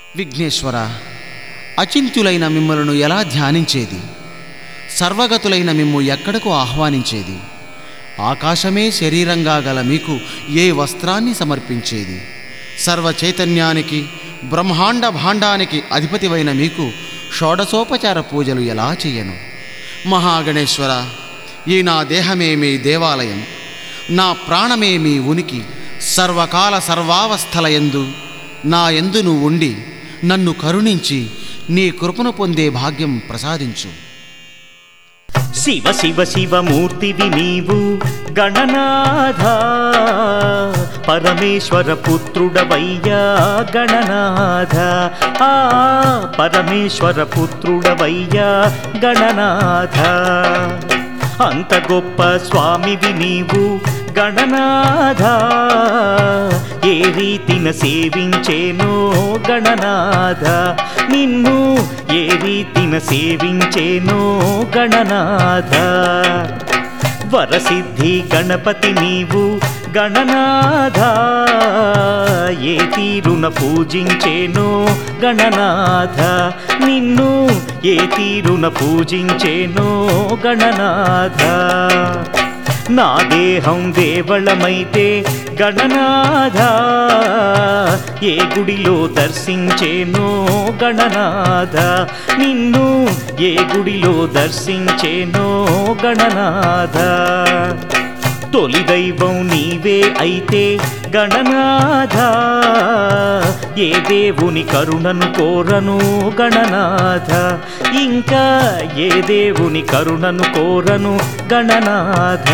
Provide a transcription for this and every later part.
విఘ్నేశ్వర అచింత్యులైన మిమ్మలను ఎలా ధ్యానించేది సర్వగతులైన మిమ్ము ఎక్కడకు ఆహ్వానించేది ఆకాశమే శరీరంగా గల మీకు ఏ వస్త్రాన్ని సమర్పించేది సర్వ చైతన్యానికి బ్రహ్మాండ భాండానికి అధిపతివైన మీకు షోడశోపచార పూజలు ఎలా చెయ్యను మహాగణేశ్వర ఈ నా దేహమే మీ దేవాలయం నా ప్రాణమే మీ ఉనికి సర్వకాల సర్వావస్థలయందు నా ఎందు నువ్వు ఉండి నన్ను కరుణించి నీ కృపను పొందే భాగ్యం ప్రసాదించు శివ శివ శివమూర్తివి నీవు గణనాథ పరమేశ్వర పుత్రుడవయ్యా గణనాథ ఆ పరమేశ్వర పుత్రుడవయ్యా గణనాథ అంత గొప్ప స్వామివి నీవు గణనాథ ఏ రీతిన సేవించేనో గణనాథ నిన్ను ఏ రీతిన సేవించేనో గణనాథ వరసిద్ధి గణపతి నీవు గణనాథ ఏ తీరున పూజించేనో గణనాథ నిన్ను ఏ తీరున పూజించేనో గణనాథ నా దేహం దేవళమైతే గణనాథ ఏ గుడిలో దర్శించేనో గణనాథ నిన్ను ఏ గుడిలో దర్శించేనో గణనాథ తొలి దైవం నీవే అయితే గణనాథ ఏ దేవుని కరుణను కోరను గణనాథ ఇంకా ఏ దేవుని కరుణను కోరను గణనాథ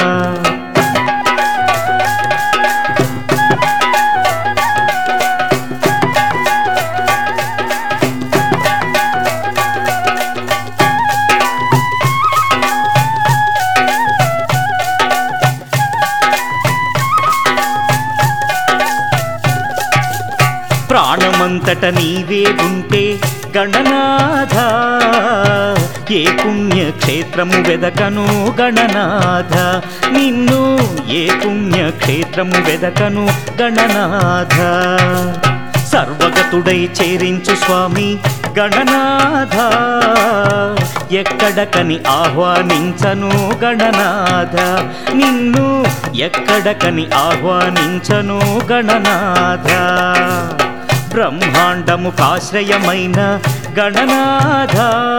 ప్రాణమంతట నీవే ఉంటే గణనాథ ఏ పుణ్యక్షేత్రము వెదకను గణనాథ నిన్ను ఏ పుణ్యక్షేత్రము వెదకను గణనాథ సర్వగతుడై చేరించు స్వామి గణనాథ ఎక్కడకని ఆహ్వానించను గణనాథ నిన్ను ఎక్కడకని ఆహ్వానించను గణనాథ బ్రహ్మాండము కాశ్రయమైన గణనాథ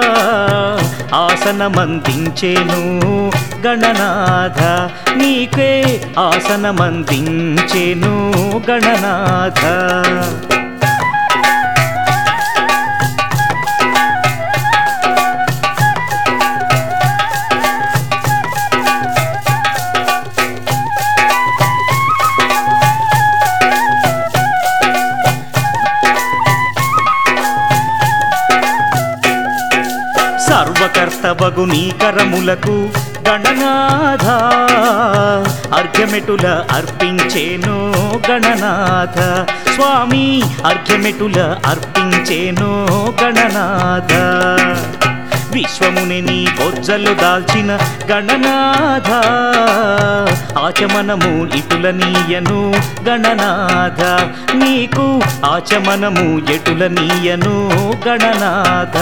ఆసనమందించేను గణనాథ నీకే ఆసనమందించేను గణనాథ సర్వకర్తవగు నీ కరములకు గణనాథ అర్ఘ్యమెటుల అర్పించేను గణనాథ స్వామి అర్ఘ్యమెటుల అర్పించేను గణనాథ విశ్వముని నీ బొజ్జలు దాల్చిన గణనాథ ఆచమనము ఇటుల నీయను గణనాథ నీకు ఆచమనము ఎటుల నీయను గణనాథ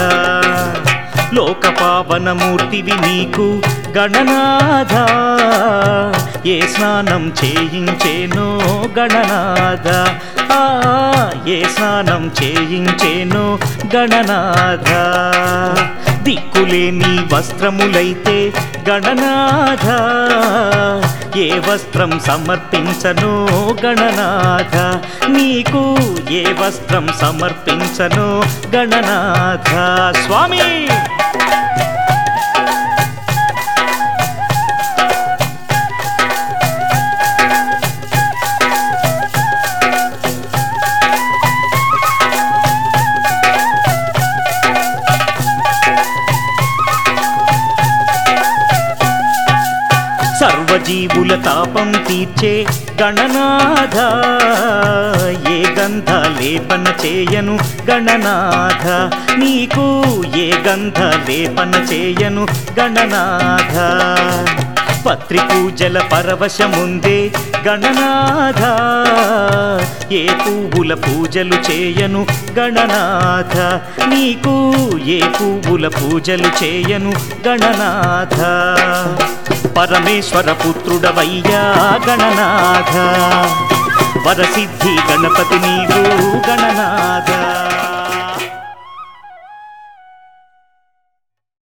లోకపావనమూర్తివి నీకు గణనాథ ఏ స్నానం చేయించేనో గణనాథ ఆ ఏ స్నానం చేయించేనో గణనాథ దిక్కులేని వస్త్రములైతే గణనాథ ఏ వస్త్రం సమర్పించనో గణనాథ నీకు ఏ వస్త్రం సమర్పించనో గణనాథ స్వామి సర్వజీవుల తాపం తీర్చే గణనాథ ఏ గంధ లేపన చేయను గణనాథ నీకు ఏ గంధ లేపన చేయను గణనాథ పత్రి పూజల పరవశముందే గణనాథ ఏ పువ్వుల పూజలు చేయను గణనాథ నీకు ఏ పువ్వుల పూజలు చేయను గణనాథ పరమేశ్వర పుత్రుడవయ్యా గణనాథ వరసిద్ధి గణపతి నీవు గణనాథ